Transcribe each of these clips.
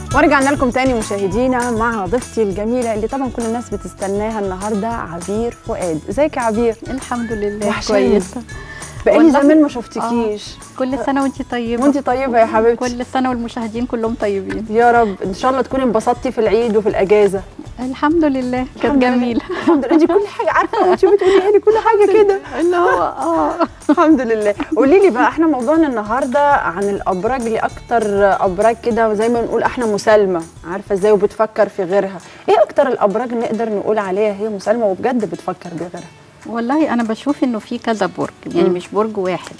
ورجعنا لكم تاني مشاهدينا مع ضيفتي الجميله اللي طبعا كل الناس بتستناها النهارده عبير فؤاد ازيك يا عبير الحمد لله وحشاني. كويسه بقالي والله- زمان ما شفتكيش كل سنه وانت طيبه وانت طيبه يا حبيبتي كل سنه والمشاهدين كلهم طيبين يا رب ان شاء الله تكوني انبسطتي في العيد وفي الاجازه الحمد لله الحمد كانت لله. جميله الحمد لله انت كل حاجه عارفه وانت بتقولي لي كل حاجه كده اللي هو اه الحمد لله قولي لي بقى احنا موضوعنا النهارده عن الابراج اللي اكتر ابراج كده زي ما نقول احنا مسالمه عارفه ازاي وبتفكر في غيرها ايه اكتر الابراج نقدر نقول عليها هي مسالمه وبجد بتفكر بغيرها والله انا بشوف انه في كذا برج يعني مم. مش برج واحد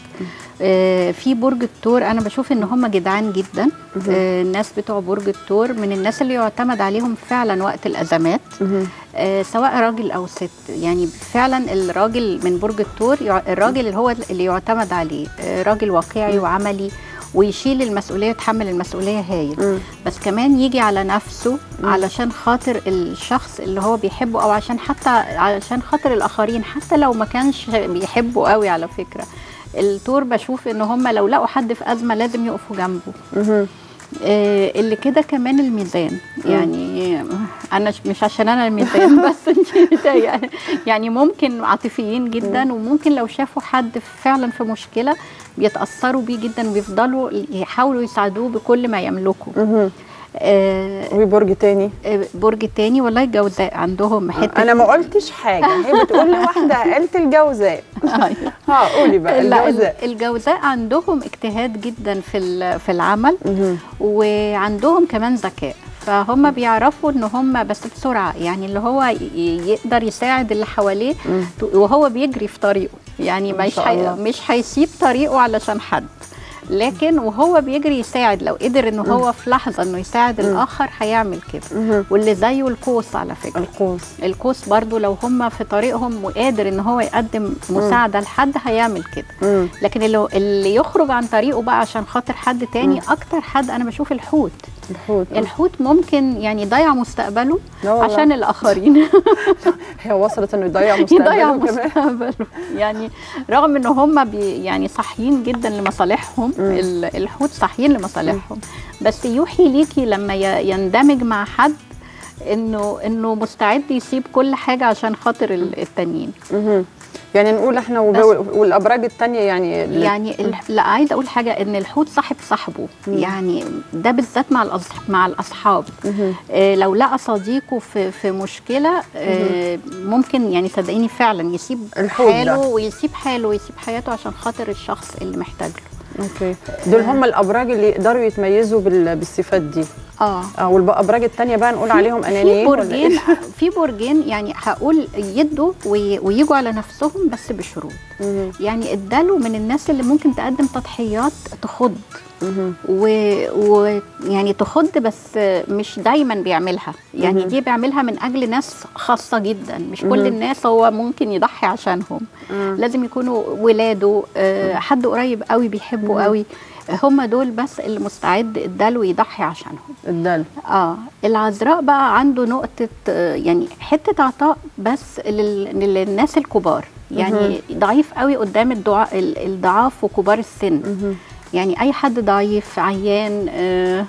آه في برج الثور انا بشوف ان هم جدعان جدا آه الناس بتوع برج الثور من الناس اللي يعتمد عليهم فعلا وقت الازمات آه سواء راجل او ست يعني فعلا الراجل من برج الثور يع- الراجل اللي هو اللي يعتمد عليه آه راجل واقعي وعملي ويشيل المسؤوليه ويتحمل المسؤوليه هايل مم. بس كمان يجي على نفسه علشان خاطر الشخص اللي هو بيحبه او عشان حتى علشان خاطر الاخرين حتى لو ما كانش بيحبه قوي على فكره التور بشوف ان هم لو لقوا حد في ازمه لازم يقفوا جنبه مهم. آه، اللي كده كمان الميزان يعني انا ش- مش عشان انا الميزان بس انت يعني يعني ممكن عاطفيين جدا وممكن لو شافوا حد فعلا في مشكله بيتاثروا بيه جدا وبيفضلوا يحاولوا يساعدوه بكل ما يملكوا مهم. آه، وبرج تاني آه، برج تاني والله الجوزاء عندهم حته انا ما قلتش حاجه هي بتقول لي واحده قالت الجوزاء أيوة. ها قولي بقى لا، الجوزاء الجوزاء عندهم اجتهاد جدا في ال- في العمل مهم. وعندهم كمان ذكاء فهم بيعرفوا ان هم بس بسرعه يعني اللي هو ي- يقدر يساعد اللي حواليه مم. وهو بيجري في طريقه يعني ما مش شاء حي... الله. مش هيسيب طريقه علشان حد لكن وهو بيجري يساعد لو قدر ان هو في لحظه انه يساعد الاخر هيعمل كده مهم. واللي زيه القوس على فكره القوس القوس برضو لو هم في طريقهم وقادر ان هو يقدم مساعده لحد هيعمل كده مم. لكن اللي, اللي يخرج عن طريقه بقى عشان خاطر حد تاني اكتر حد انا بشوف الحوت الحوت الحوت ممكن يعني يضيع مستقبله لا والله. عشان الاخرين هي وصلت انه يضيع يضيع مستقبله كمان مستقبله يعني رغم ان هم بي يعني صاحيين جدا لمصالحهم ال- الحوت صاحيين لمصالحهم بس يوحي ليكي لما ي- يندمج مع حد انه انه مستعد يسيب كل حاجه عشان خاطر ال- التانيين مهم. يعني نقول احنا وب... بس. والابراج التانية يعني اللي- يعني ال- لا عايزه اقول حاجه ان الحوت صاحب صاحبه يعني ده بالذات مع الأصح... مع الاصحاب مهم. آه لو لقى صديقه في في مشكله آه ممكن يعني صدقيني فعلا يسيب الحوت ده. حاله ويسيب حاله ويسيب حياته عشان خاطر الشخص اللي محتاج له اوكي دول هم الابراج اللي يقدروا يتميزوا بال... بالصفات دي اه اه والابراج التانية بقى نقول عليهم في انانيين ولا برجين إيه؟ في برجين يعني هقول يدوا وي- ويجوا على نفسهم بس بشروط مهم. يعني اداله من الناس اللي ممكن تقدم تضحيات تخض مهم. ويعني و... يعني تخض بس مش دايما بيعملها يعني مهم. دي بيعملها من اجل ناس خاصه جدا مش مهم. كل الناس هو ممكن يضحي عشانهم مم. لازم يكونوا ولاده آه، حد قريب قوي بيحبه مهم. قوي هم دول بس اللي مستعد اداله يضحي عشانهم الدل اه العذراء بقى عنده نقطه آه، يعني حته عطاء بس لل... للناس الكبار يعني ضعيف قوي قدام الدعاء ال- الضعاف وكبار السن مهم. يعني اي حد ضعيف عيان آه،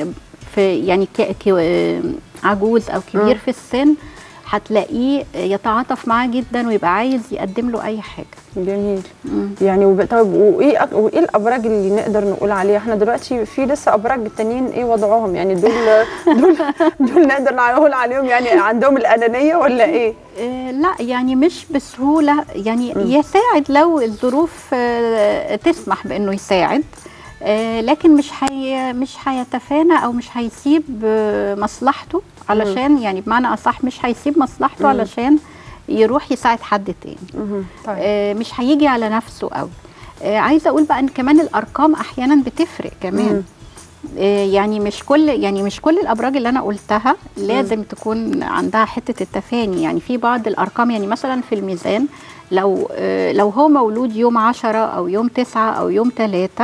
في يعني ك- ك- آه، عجوز او كبير مم. في السن هتلاقيه يتعاطف معاه جدا ويبقى عايز يقدم له اي حاجه جميل مم. يعني وب... طب وايه أك... وايه الابراج اللي نقدر نقول عليها احنا دلوقتي في لسه ابراج التانيين ايه وضعهم يعني دول دول دول نقدر نقول عليهم يعني عندهم الانانيه ولا ايه آه، لا يعني مش بسهوله يعني يساعد لو الظروف آه، تسمح بانه يساعد آه، لكن مش هي مش هيتفانى او مش هيسيب آه، مصلحته علشان يعني بمعنى اصح مش هيسيب مصلحته علشان يروح يساعد حد تاني مهم. طيب آه، مش هيجي على نفسه قوي آه، عايزه اقول بقى ان كمان الارقام احيانا بتفرق كمان آه، يعني مش كل يعني مش كل الابراج اللي انا قلتها لازم تكون عندها حته التفاني يعني في بعض الارقام يعني مثلا في الميزان لو آه، لو هو مولود يوم 10 او يوم 9 او يوم 3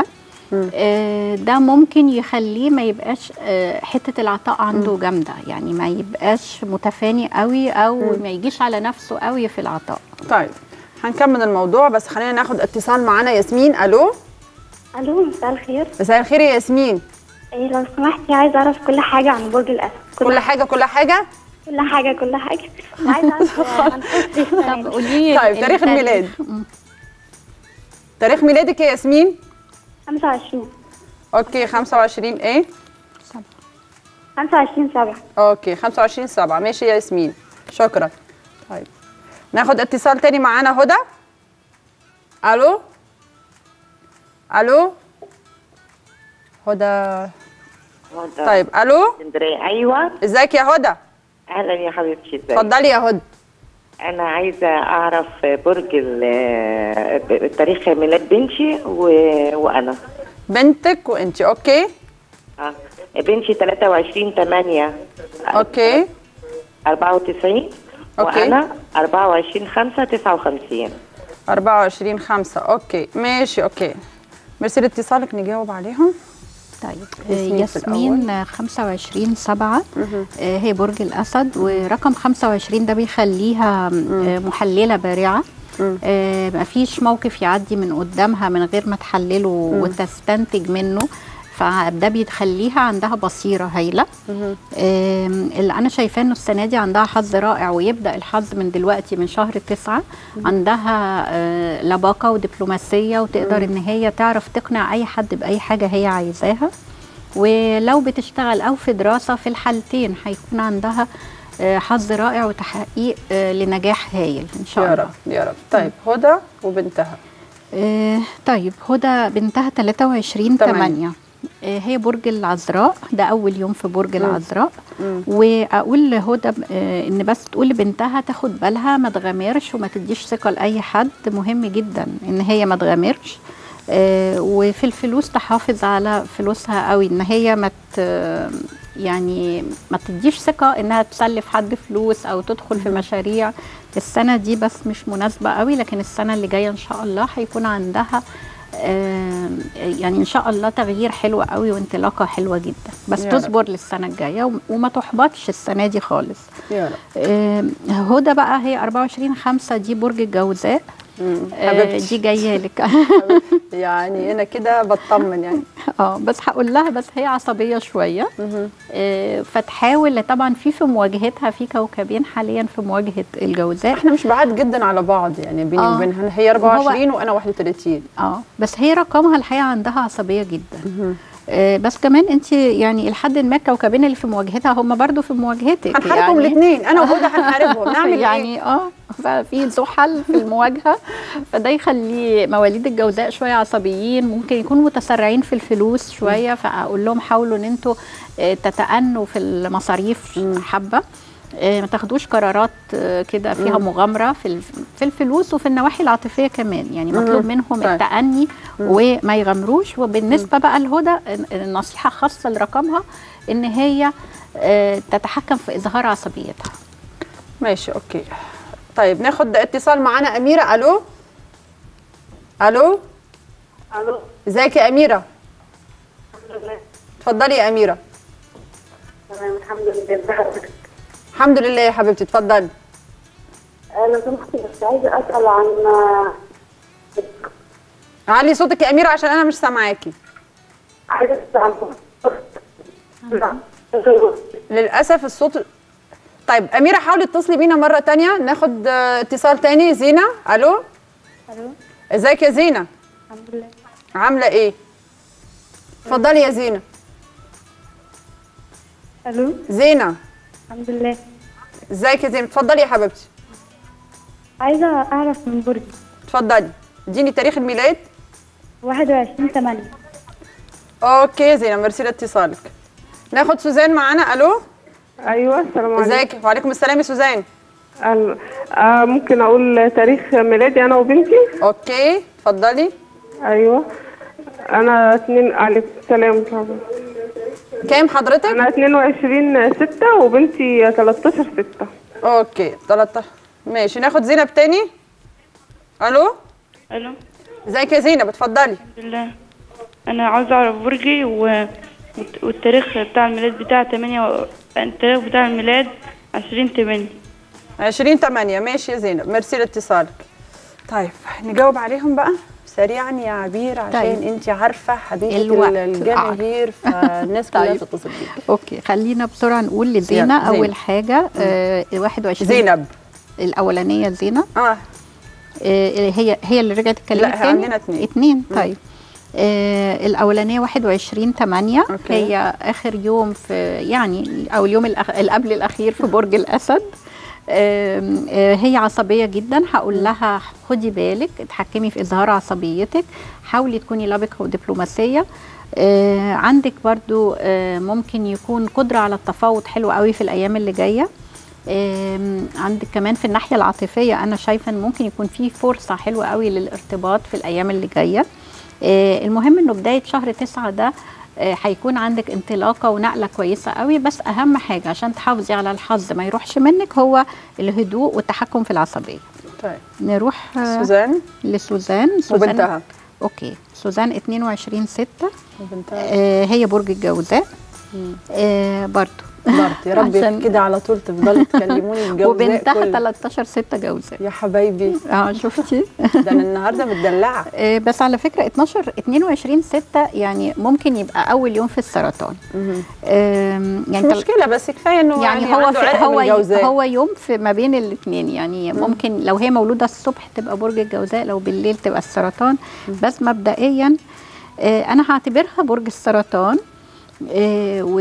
آه، ده ممكن يخليه ما يبقاش آه، حته العطاء عنده جامده يعني ما يبقاش متفاني قوي او ما يجيش على نفسه قوي في العطاء طيب هنكمل الموضوع بس خلينا ناخد اتصال معانا ياسمين الو الو مساء الخير مساء الخير يا ياسمين إيه لو سمحتي عايزة أعرف كل حاجة عن برج الأسد كل حاجه كل حاجه كل حاجة كل حاجة عايزة أعرف عن حسن السنة طب دي. قولي لي طيب تاريخ الميلاد تاريخ ميلادك ايه يا ياسمين 25 اوكي 25 ايه 25 سبعة اوكي 25 7 ماشي يا ياسمين شكرا طيب ناخد اتصال تاني معانا هدى الو الو هدى طيب الو اسكندريه ايوه ازيك يا هدى اهلا يا حبيبتي ازيك اتفضلي يا هدى انا عايزه اعرف برج ال- تاريخ ميلاد بنتي و... وانا بنتك وانت اوكي اه بنتي 23 8 اوكي 94 أوكي. وانا 24 5 59 24 5 اوكي ماشي اوكي ميرسي لاتصالك نجاوب عليهم طيب ياسمين آه، في ياسمين آه، 25 7 آه، هي برج الاسد ورقم 25 ده بيخليها آه، محلله بارعه آه، مفيش موقف يعدي من قدامها من غير ما تحلله وتستنتج منه فده بيخليها عندها بصيره هايله آم، اللي انا شايفاه انه السنه دي عندها حظ رائع ويبدا الحظ من دلوقتي من شهر تسعة عندها آه، لباقه ودبلوماسيه وتقدر ان هي تعرف تقنع اي حد باي حاجه هي عايزاها ولو بتشتغل او في دراسه في الحالتين هيكون عندها آه، حظ رائع وتحقيق آه، لنجاح هايل ان شاء يا الله رب يا رب طيب هدى وبنتها آه، طيب هدى بنتها 23 تمام. 8 آه، هي برج العذراء ده اول يوم في برج العذراء واقول لهدى آه، ان بس تقول لبنتها تاخد بالها ما تغامرش وما تديش ثقه لاي حد مهم جدا ان هي ما تغامرش آه، وفي الفلوس تحافظ على فلوسها قوي ان هي ما ت- يعني ما تديش ثقه انها تسلف حد فلوس او تدخل في مشاريع السنه دي بس مش مناسبه قوي لكن السنه اللي جايه ان شاء الله هيكون عندها آه، يعني ان شاء الله تغيير حلو قوي وانطلاقه حلوه جدا بس يا رب. تصبر للسنه الجايه وم- وما تحبطش السنه دي خالص يا رب آه، هدى بقى هي 24 5 دي برج الجوزاء مم. آه، حبيبتي دي جايه لك يعني انا كده بطمن يعني اه بس هقول لها بس هي عصبيه شويه آه، فتحاول طبعا في في مواجهتها في كوكبين حاليا في مواجهه الجوزاء احنا مش بعاد جدا على بعض يعني بيني آه. وبينها هي 24 وانا 31 اه بس هي رقمها الحقيقه عندها عصبيه جدا آه بس كمان انت يعني لحد ما الكوكبين اللي في مواجهتها هم برضو في مواجهتك هنحاربهم يعني الاثنين انا وهدى هنحاربهم نعمل ايه يعني اه ففي زحل في المواجهه فده يخلي مواليد الجوزاء شويه عصبيين ممكن يكونوا متسرعين في الفلوس شويه فاقول لهم حاولوا ان انتوا آه، تتأنوا في المصاريف حبه آه، ما تاخدوش قرارات آه، كده فيها مغامره في الف- في الفلوس وفي النواحي العاطفيه كمان يعني مطلوب منهم طيب. التأني وما يغامروش وبالنسبه بقى لهدى النصيحه خاصه لرقمها ان هي آه، تتحكم في اظهار عصبيتها ماشي اوكي طيب ناخد اتصال معانا اميره الو الو الو ازيك يا اميره اتفضلي يا اميره تمام الحمد لله الحمد لله يا حبيبتي اتفضلي لو سمحتي بس عايزة أسأل عن علي صوتك يا اميره عشان انا مش سامعاكي عايزة أسأل عن للاسف الصوت طيب اميره حاولي اتصلي بينا مره تانية ناخد آه، اتصال تاني زينه الو الو ازيك يا زينه الحمد لله عامله ايه اتفضلي يا زينه الو زينه الحمد لله ازيك يا زينه اتفضلي يا حبيبتي عايزة أعرف من برج اتفضلي اديني تاريخ الميلاد 21 8 اوكي يا زينه ميرسي لاتصالك ناخد سوزان معانا الو ايوه السلام عليكم ازيك وعليكم السلام يا سوزان أهلا. آه ممكن اقول تاريخ ميلادي انا وبنتي اوكي اتفضلي ايوه انا اتنين عليكم السلام طبعا كام حضرتك انا 22 6 وبنتي 13 6 اوكي 13 ماشي ناخد زينب تاني الو الو ازيك يا زينب اتفضلي الحمد لله انا عاوز اعرف برجي و... والتاريخ بتاع الميلاد بتاع 8 و... التاريخ بتاع الميلاد 20 8 20 8 ماشي يا زينب ميرسي لاتصالك طيب نجاوب عليهم بقى سريعا يا عبير عشان طيب. انت عارفه حبيبه الوقت. الجماهير فالناس كلها طيب. تتصل بيك اوكي خلينا بسرعه نقول لزينه يلا، زينة. اول حاجه آه 21 زينب الاولانيه زينه اه آه هي هي اللي رجعت تكلمك لا، تاني عندنا اتنين. اتنين طيب آه الاولانيه 21 8 أوكي. هي اخر يوم في يعني او اليوم الأخ... اللي قبل الاخير في برج الاسد آم، آه، هي عصبية جدا هقول لها خدي بالك اتحكمي في إظهار عصبيتك حاولي تكوني لبقة ودبلوماسية آه، عندك برضو آه، ممكن يكون قدرة على التفاوض حلو قوي في الأيام اللي جاية آم، عندك كمان في الناحية العاطفية أنا شايفة إن ممكن يكون في فرصة حلوة قوي للارتباط في الأيام اللي جاية آه، المهم إنه بداية شهر تسعة ده آه، هيكون عندك انطلاقة ونقلة كويسة قوي بس أهم حاجة عشان تحافظي على الحظ ما يروحش منك هو الهدوء والتحكم في العصبية طيب نروح آه، سوزان لسوزان سوزان وبنتها اوكي سوزان 22 6 وبنتها آه هي برج الجوزاء آه برضو برضه يا رب عشان- كده على طول تفضلوا تكلموني الجوزاء وبنتها كله. 13 6 جوزاء يا حبايبي اه شفتي ده انا النهارده متدلعه آه، بس على فكره 12 22 6 يعني ممكن يبقى اول يوم في السرطان آم، مش يعني طل- مشكله بس كفايه انه يعني, يعني, هو عنده في عرق هو من الجوزاء. هو يوم في ما بين الاثنين يعني ممكن لو هي مولوده الصبح تبقى برج الجوزاء لو بالليل تبقى السرطان بس مبدئيا آه، انا هعتبرها برج السرطان آه، و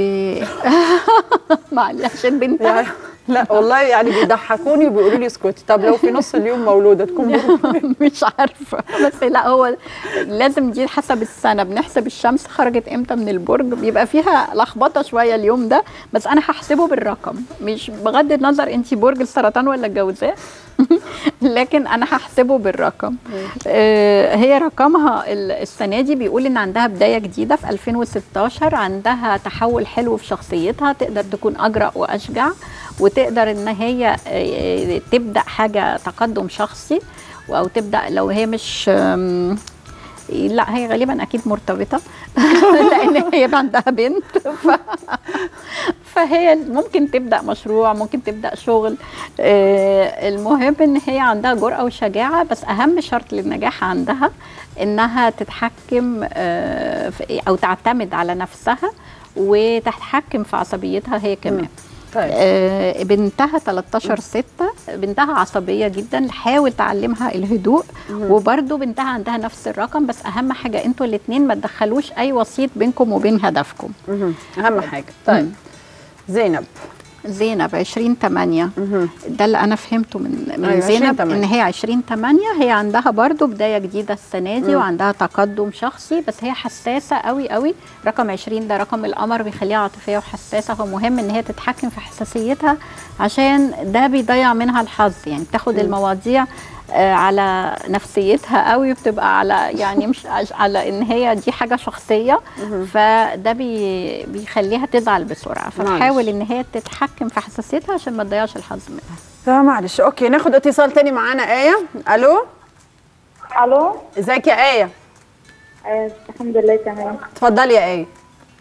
معلش عشان بنتها يعني لا والله يعني بيضحكوني وبيقولوا لي اسكتي طب لو في نص اليوم مولوده تكون برج مش عارفه بس لا هو لازم دي حسب السنه بنحسب الشمس خرجت امتى من البرج بيبقى فيها لخبطه شويه اليوم ده بس انا هحسبه بالرقم مش بغض النظر انت برج السرطان ولا الجوزاء لكن انا هحسبه بالرقم آه هي رقمها ال- السنه دي بيقول ان عندها بدايه جديده في 2016 عندها تحول حلو في شخصيتها تقدر تكون اجرأ واشجع وتقدر ان هي آه، تبدا حاجه تقدم شخصي او تبدا لو هي مش آم، لا هي غالبا اكيد مرتبطه لان هي عندها بنت ف... فهي ممكن تبدا مشروع ممكن تبدا شغل آه، المهم ان هي عندها جرأه وشجاعه بس اهم شرط للنجاح عندها انها تتحكم آه، في- او تعتمد على نفسها وتتحكم في عصبيتها هي كمان طيب آه، بنتها 13 6 بنتها عصبيه جدا حاول تعلمها الهدوء وبرده بنتها عندها نفس الرقم بس اهم حاجه انتوا الاثنين ما تدخلوش اي وسيط بينكم وبين هدفكم مهم. اهم حاجه طيب زينب زينب 20 8 ده اللي انا فهمته من من أيوة، 20 زينب 8. ان هي 20 8 هي عندها برضو بدايه جديده السنه دي وعندها تقدم شخصي بس هي حساسه قوي قوي رقم 20 ده رقم القمر بيخليها عاطفيه وحساسه فمهم ان هي تتحكم في حساسيتها عشان ده بيضيع منها الحظ يعني بتاخد المواضيع آه، على نفسيتها قوي وبتبقى على يعني مش عش- على ان هي دي حاجه شخصيه فده بي بيخليها تزعل بسرعه فتحاول ان هي تتحكم في حساسيتها عشان ما تضيعش الحظ منها لا معلش اوكي ناخد اتصال تاني معانا ايه الو الو ازيك يا ايه آه، الحمد لله تمام اتفضلي يا ايه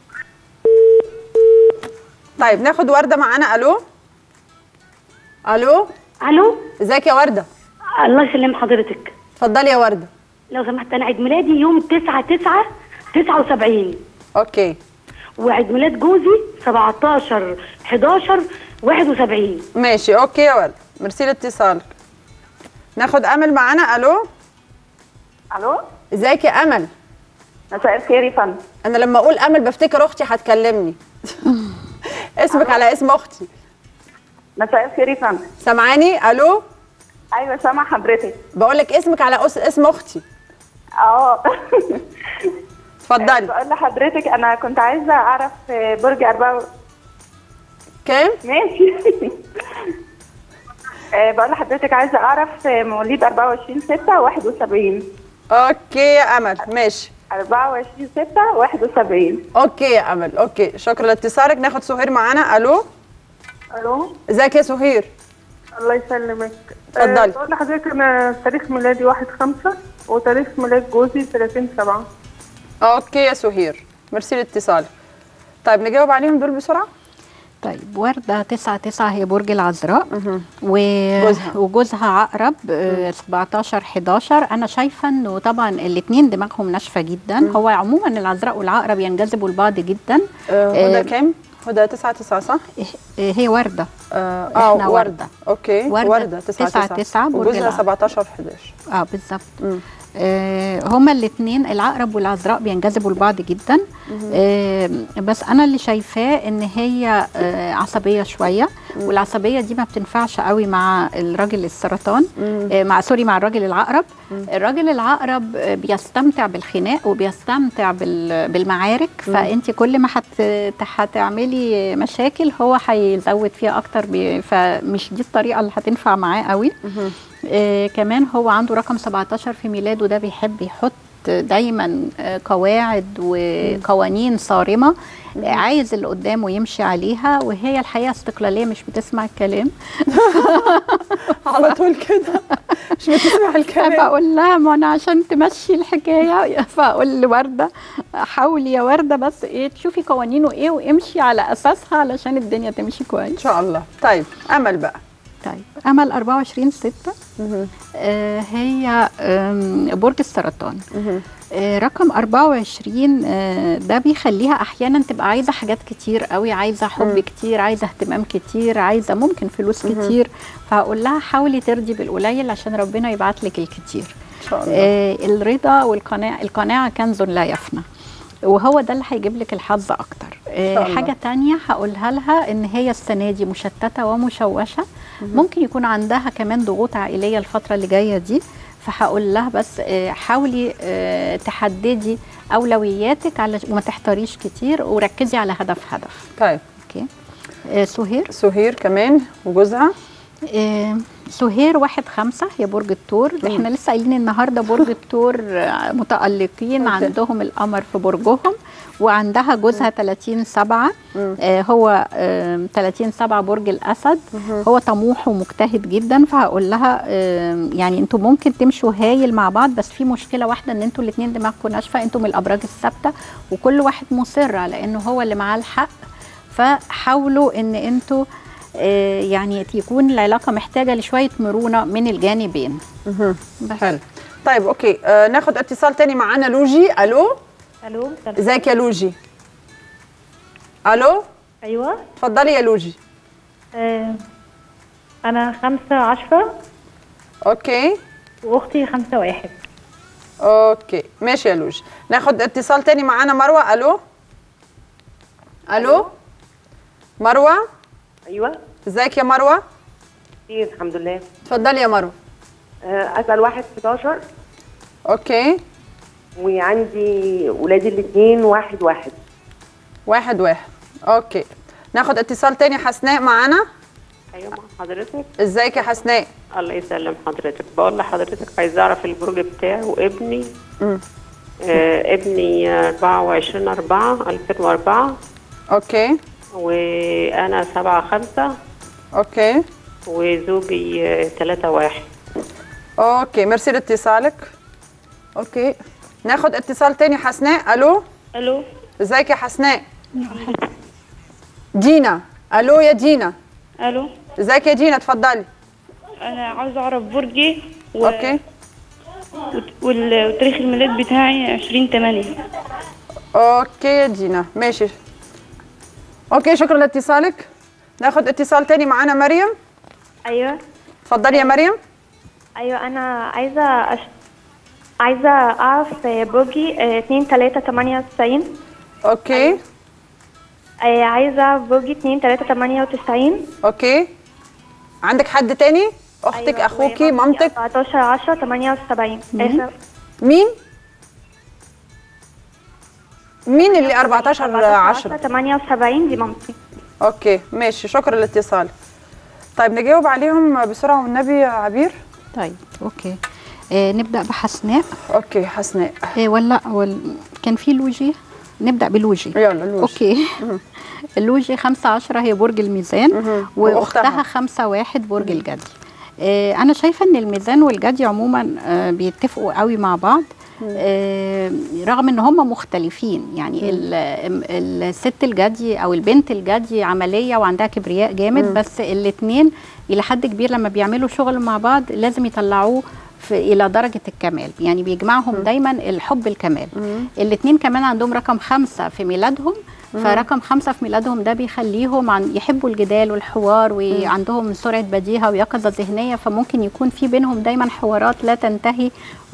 طيب ناخد ورده معانا الو الو الو ازيك يا ورده الله يسلم حضرتك اتفضلي يا ورده لو سمحت انا عيد ميلادي يوم 9 9 79 اوكي وعيد ميلاد جوزي 17 11 71 ماشي اوكي يا ورده ميرسي لاتصالك ناخد امل معانا الو الو ازيك يا امل مساء الخير يا فندم انا لما اقول امل بفتكر اختي هتكلمني اسمك على اسم اختي مساء الخير يا فندم سامعاني الو ايوه سامع حضرتك بقول لك اسمك على أس... اسم اختي اه اتفضلي بقول لحضرتك انا كنت عايزه اعرف برج أربعة كام ماشي آه، بقول لحضرتك عايزه اعرف مواليد 24 6 71 اوكي يا امل ماشي 24 6 71 اوكي يا امل اوكي شكرا لاتصالك ناخد سهير معانا الو الو ازيك يا سهير الله يسلمك اتفضلي. آه، بقول لحضرتك انا تاريخ ميلادي 1 5 وتاريخ ميلاد جوزي 30 7 اوكي يا سهير ميرسي لاتصالك طيب نجاوب عليهم دول بسرعه طيب وردة تسعة تسعة هي برج العذراء و... جوزها. وجوزها عقرب آه، 17 11 أنا شايفة إنه طبعا الاتنين دماغهم ناشفة جدا هو عموما العذراء والعقرب ينجذبوا لبعض جدا آه، آه، هدى كام؟ هدى 9 9 صح؟ آه، هي وردة اه إحنا آه، وردة. اوكي وردة وردة 9 تسعة 9 تسعة، برج وجوزها العقرب. 17 11 اه بالظبط مم. آه هما الاثنين العقرب والعذراء بينجذبوا لبعض جدا آه بس انا اللي شايفاه ان هي آه عصبيه شويه والعصبيه دي ما بتنفعش قوي مع الراجل السرطان آه مع سوري مع الراجل العقرب الراجل العقرب آه بيستمتع بالخناق وبيستمتع بال- بالمعارك فانت كل ما هت- هتعملي مشاكل هو هيزود فيها اكتر بي- فمش دي الطريقه اللي هتنفع معاه قوي آه كمان هو عنده رقم 17 في ميلاده ده بيحب يحط دايما آه، قواعد وقوانين صارمه آه، عايز اللي قدامه يمشي عليها وهي الحقيقه استقلاليه مش بتسمع الكلام على طول كده مش بتسمع الكلام فبقول لها ما انا عشان تمشي الحكايه فاقول لورده حاولي يا ورده بس ايه تشوفي قوانينه ايه وامشي على اساسها علشان الدنيا تمشي ان كويس شاء الله طيب امل بقى طيب امل 24 6 آه هي آم، برج السرطان آه رقم 24 آه ده بيخليها احيانا تبقى عايزه حاجات كتير قوي عايزه حب كتير عايزه اهتمام كتير عايزه ممكن فلوس كتير فهقول لها حاولي ترضي بالقليل عشان ربنا يبعت لك الكتير ان شاء الله آه الرضا والقناعه القناعه كنز لا يفنى وهو ده اللي هيجيب لك الحظ اكتر آه شاء الله. حاجه تانية هقولها لها ان هي السنه دي مشتته ومشوشه ممكن يكون عندها كمان ضغوط عائليه الفتره اللي جايه دي فهقول لها بس آه، حاولي آه، تحددي اولوياتك على وما تحتاريش كتير وركزي على هدف هدف طيب اوكي آه، سهير سهير كمان وجوزها آه، سهير واحد خمسة هي برج الثور احنا لسه قايلين النهارده برج الثور آه، متألقين أوكي. عندهم القمر في برجهم وعندها جوزها 30 سبعة آه هو آه 30 سبعة برج الأسد هو طموح ومجتهد جدا فهقول لها آه يعني انتوا ممكن تمشوا هايل مع بعض بس في مشكلة واحدة ان انتوا الاتنين دماغكم ناشفة انتوا من الأبراج الثابتة وكل واحد مصر على انه هو اللي معاه الحق فحاولوا ان انتوا آه، يعني يكون العلاقه محتاجه لشويه مرونه من الجانبين بس. حلو طيب اوكي آه ناخد اتصال تاني معانا لوجي الو الو ازيك يا لوجي الو ايوه اتفضلي يا لوجي آه انا خمسة عشرة اوكي واختي خمسة واحد اوكي ماشي يا لوجي ناخد اتصال تاني معانا مروه الو الو مروه ايوه ازيك يا مروه كتير الحمد لله اتفضلي يا مروه آه، اسال واحد 11 اوكي وعندي ولادي الاثنين واحد واحد واحد واحد اوكي ناخد اتصال تاني حسناء معانا ايوه مع حضرتك ازيك يا حسناء الله يسلم حضرتك بقول لحضرتك عايز اعرف البرج بتاعي وابني مم. آه ابني 24 4 2004 اوكي وانا 7 5 اوكي وزوجي 3 1 اوكي ميرسي لاتصالك اوكي ناخد اتصال تاني حسناء الو الو ازيك يا حسناء دينا الو يا دينا الو ازيك يا دينا اتفضلي انا عاوزه اعرف برجي و... اوكي وت- وال- وتاريخ الميلاد بتاعي 20 8 اوكي يا دينا ماشي اوكي شكرا لاتصالك ناخد اتصال تاني معانا مريم ايوه اتفضلي يا مريم ايوه انا عايزه أش... عايزه اعرف برجي آه، اتنين تلاتة تمانية وتسعين اوكي آه، عايزه اعرف برجي اتنين تلاتة تمانية وتسعين اوكي عندك حد تاني اختك اخوكي مامتك 14 10 78 آخر مين مين اللي 14 10 78 دي مامتي اوكي ماشي شكرا للاتصال طيب نجاوب عليهم بسرعه والنبي يا عبير طيب اوكي آه نبدا بحسناء اوكي حسناء آه ولا وال... كان في لوجي نبدا بلوجي يلا لوجي اوكي اللوجي 5 10 هي برج الميزان وأختها. واختها 5 1 برج الجدي آه انا شايفه ان الميزان والجدي عموما آه بيتفقوا قوي مع بعض آه، رغم ان هم مختلفين يعني ال- ال- الست الجدي او البنت الجدي عمليه وعندها كبرياء جامد مم. بس الاثنين الى حد كبير لما بيعملوا شغل مع بعض لازم يطلعوه في الى درجه الكمال يعني بيجمعهم دايما الحب الكمال الاثنين كمان عندهم رقم خمسة في ميلادهم فرقم خمسة في ميلادهم ده بيخليهم عن يحبوا الجدال والحوار وعندهم سرعة بديهة ويقظة ذهنية فممكن يكون في بينهم دايما حوارات لا تنتهي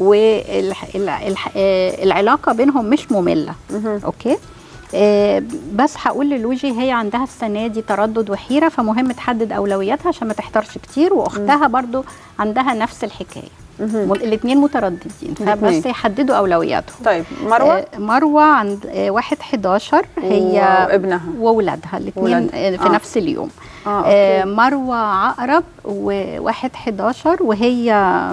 والعلاقة بينهم مش مملة اوكي آه، بس هقول للوجي هي عندها السنه دي تردد وحيره فمهم تحدد اولوياتها عشان ما تحتارش كتير واختها برضو عندها نفس الحكايه الاثنين مترددين فبس الاتنين. يحددوا اولوياتهم طيب مروه آه، مروه عند آه، واحد 11 هي وابنها وولادها الاثنين ولاد. في آه. نفس اليوم اه آه، اوكي مروه عقرب وواحد 11 وهي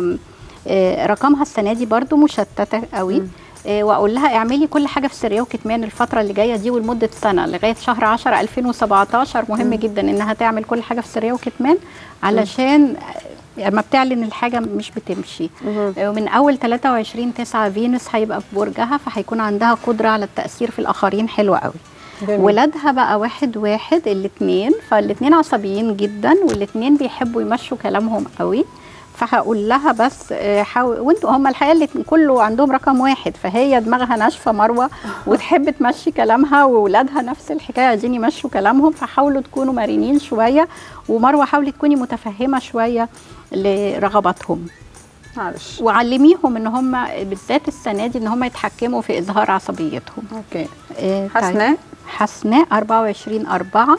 آه، رقمها السنه دي برضو مشتته قوي آه، واقول لها اعملي كل حاجه في سريه وكتمان الفتره اللي جايه دي ولمده سنه لغايه شهر 10 2017 مهم جدا انها تعمل كل حاجه في سريه وكتمان علشان آه، لما بتعلن الحاجه مش بتمشي آه، ومن اول 23 9 فينوس هيبقى في برجها فهيكون عندها قدره على التاثير في الاخرين حلوه قوي جميل. ولادها بقى واحد واحد الاثنين فالاثنين عصبيين جدا والاثنين بيحبوا يمشوا كلامهم قوي فهقول لها بس آه، حاول وانتوا هم الحقيقه الاتنين كله عندهم رقم واحد فهي دماغها ناشفه مروه وتحب تمشي كلامها واولادها نفس الحكايه عايزين يمشوا كلامهم فحاولوا تكونوا مرنين شويه ومروه حاولي تكوني متفهمه شويه لرغباتهم معلش وعلميهم ان هم بالذات السنه دي ان هم يتحكموا في اظهار عصبيتهم اوكي آه، طيب. حسناء حسناء 24 4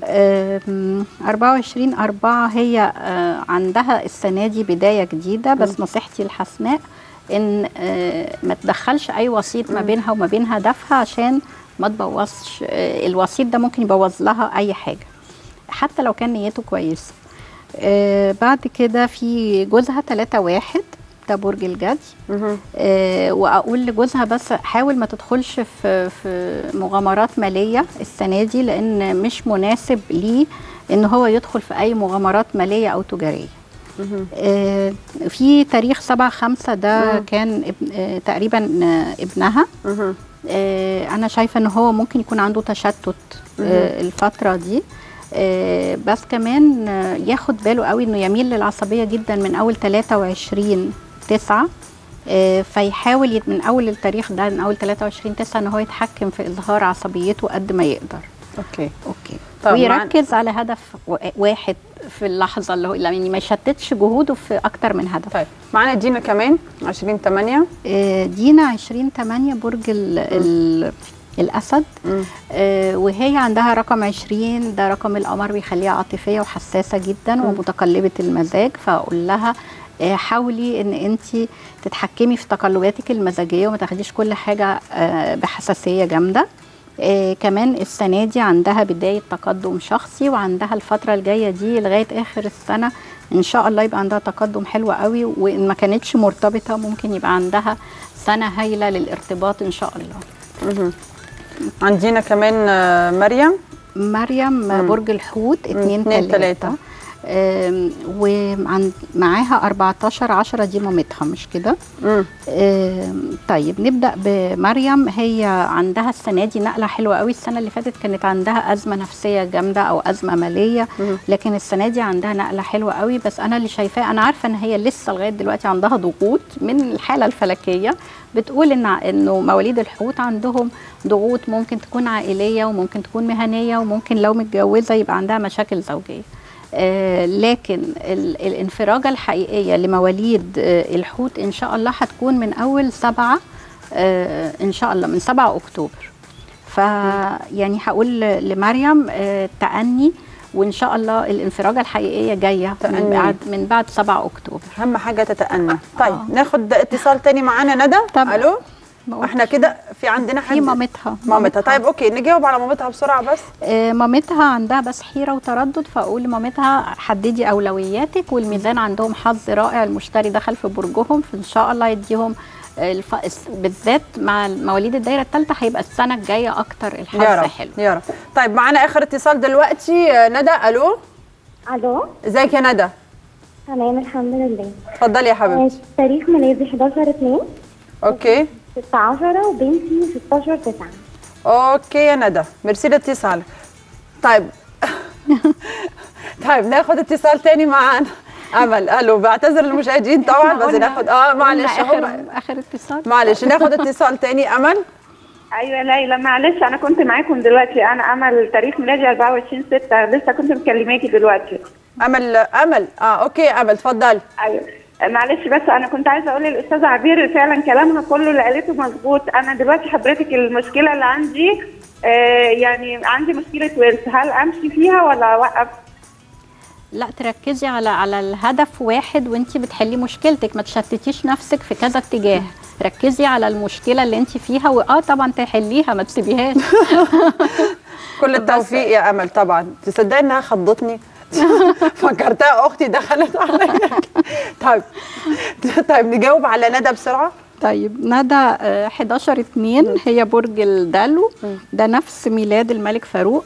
آم، 24 4 هي آه، عندها السنه دي بدايه جديده بس نصيحتي لحسناء ان آه، ما تدخلش اي وسيط ما بينها وما بين هدفها عشان ما تبوظش آه، الوسيط ده ممكن يبوظ لها اي حاجه حتى لو كان نيته كويسه آه، بعد كده في جوزها 3 واحد ده برج الجدي آه، واقول لجوزها بس حاول ما تدخلش في في مغامرات ماليه السنه دي لان مش مناسب ليه ان هو يدخل في اي مغامرات ماليه او تجاريه آه، في تاريخ 7 5 ده كان ابن آه، تقريبا آه، ابنها آه، انا شايفه ان هو ممكن يكون عنده تشتت آه، الفتره دي آه، بس كمان آه، ياخد باله قوي انه يميل للعصبيه جدا من اول 23 9 آه، فيحاول يت- من اول التاريخ ده من اول 23 9 ان هو يتحكم في اظهار عصبيته قد ما يقدر اوكي اوكي طب ويركز على هدف و- واحد في اللحظه اللي هو يعني ما يشتتش جهوده في اكتر من هدف طيب معانا دينا كمان 20 8 آه، دينا 20 8 برج ال ال الاسد آه، وهي عندها رقم 20 ده رقم القمر بيخليها عاطفيه وحساسه جدا ومتقلبه المزاج فاقول لها آه، حاولي ان انت تتحكمي في تقلباتك المزاجيه وما تاخديش كل حاجه آه، بحساسيه جامده آه كمان السنه دي عندها بدايه تقدم شخصي وعندها الفتره الجايه دي لغايه اخر السنه ان شاء الله يبقى عندها تقدم حلو قوي وان ما كانتش مرتبطه ممكن يبقى عندها سنه هايله للارتباط ان شاء الله عندنا كمان آه، مريم مريم برج الحوت اتنين اتنين تلاتة تلاتة. آم، ومعاها 14 10 دي مامتها مش كده مم. آم، طيب نبدا بمريم هي عندها السنه دي نقله حلوه قوي السنه اللي فاتت كانت عندها ازمه نفسيه جامده او ازمه ماليه لكن السنه دي عندها نقله حلوه قوي بس انا اللي شايفاه انا عارفه ان هي لسه لغايه دلوقتي عندها ضغوط من الحاله الفلكيه بتقول ان ع- انه مواليد الحوت عندهم ضغوط ممكن تكون عائليه وممكن تكون مهنيه وممكن لو متجوزه يبقى عندها مشاكل زوجيه آه، لكن ال- الانفراجة الحقيقية لمواليد آه، الحوت إن شاء الله هتكون من أول سبعة آه، إن شاء الله من سبعة أكتوبر فيعني هقول لمريم آه، تأني وإن شاء الله الانفراجة الحقيقية جاية من تأني. بعد من بعد 7 أكتوبر اهم حاجه تتأنى طيب آه. ناخد اتصال تاني معانا ندى طب. الو ما احنا كده في عندنا حد في مامتها مامتها طيب اوكي نجاوب على مامتها بسرعه بس آه، مامتها عندها بس حيره وتردد فاقول لمامتها حددي اولوياتك والميزان عندهم حظ رائع المشتري دخل في برجهم فان شاء الله يديهم آه، الف... الس- بالذات مع مواليد الدايره الثالثه هيبقى السنه الجايه اكتر الحظ يا رب حلو يا رب طيب معانا اخر اتصال دلوقتي آه، ندى الو الو ازيك يا ندى تمام الحمد لله اتفضلي يا حبيبتي تاريخ ميلادي 11 2 اوكي 6 10 وبنتي 16 9 اوكي يا ندى ميرسي لاتصالك طيب طيب ناخد اتصال تاني معانا امل الو بعتذر للمشاهدين طبعا بس قلنا- ناخد اه معلش قلنا هم اخر اخر اتصال معلش ناخد اتصال تاني امل ايوه ليلى معلش انا كنت معاكم دلوقتي انا امل تاريخ ميلادي 24 6 لسه كنت مكلماكي دلوقتي امل امل اه اوكي امل اتفضلي ايوه معلش بس انا كنت عايزه اقول للاستاذه عبير فعلا كلامها كله اللي قالته مظبوط انا دلوقتي حضرتك المشكله اللي عندي آه يعني عندي مشكله ورث هل امشي فيها ولا اوقف لا تركزي على على الهدف واحد وانت بتحلي مشكلتك ما تشتتيش نفسك في كذا اتجاه ركزي على المشكله اللي انت فيها واه طبعا تحليها ما تسيبيهاش كل التوفيق يا امل طبعا تصدقي انها خضتني فكرتها اختي دخلت عليا طيب طيب نجاوب على ندى بسرعه طيب ندى آه، 11 2 هي برج الدلو ده نفس ميلاد الملك فاروق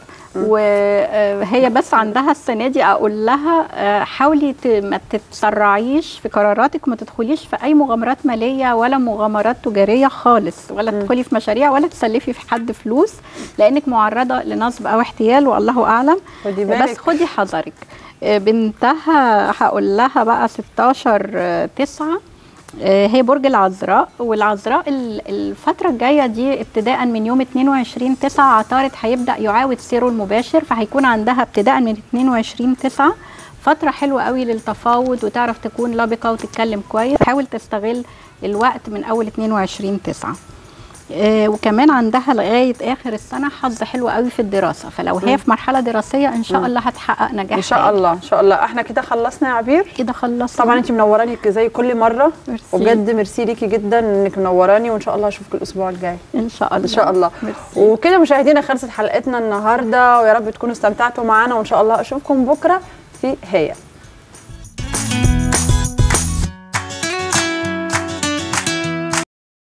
وهي بس عندها السنه دي اقول لها آه، حاولي ت- ما تتسرعيش في قراراتك وما تدخليش في اي مغامرات ماليه ولا مغامرات تجاريه خالص ولا تدخلي في مشاريع ولا تسلفي في حد فلوس لانك معرضه لنصب او احتيال والله اعلم خدي بس بالك. خدي حذرك آه، بنتها هقول لها بقى 16 9 هي برج العذراء والعذراء ال- الفترة الجاية دي ابتداء من يوم 22 9 عطارد هيبدأ يعاود سيره المباشر فهيكون عندها ابتداء من 22 9 فترة حلوة قوي للتفاوض وتعرف تكون لبقة وتتكلم كويس حاول تستغل الوقت من أول 22 9 آه، وكمان عندها لغايه اخر السنه حظ حلو قوي في الدراسه فلو هي في مرحله دراسيه ان شاء الله هتحقق نجاح ان شاء الله ان شاء الله احنا كده خلصنا يا عبير كده خلصنا طبعا انت منوراني زي كل مره ميرسي. وبجد ميرسي ليكي جدا انك منوراني وان شاء الله اشوفك الاسبوع الجاي ان شاء الله ان شاء الله ميرسي. وكده مشاهدينا خلصت حلقتنا النهارده ويا رب تكونوا استمتعتوا معانا وان شاء الله اشوفكم بكره في هي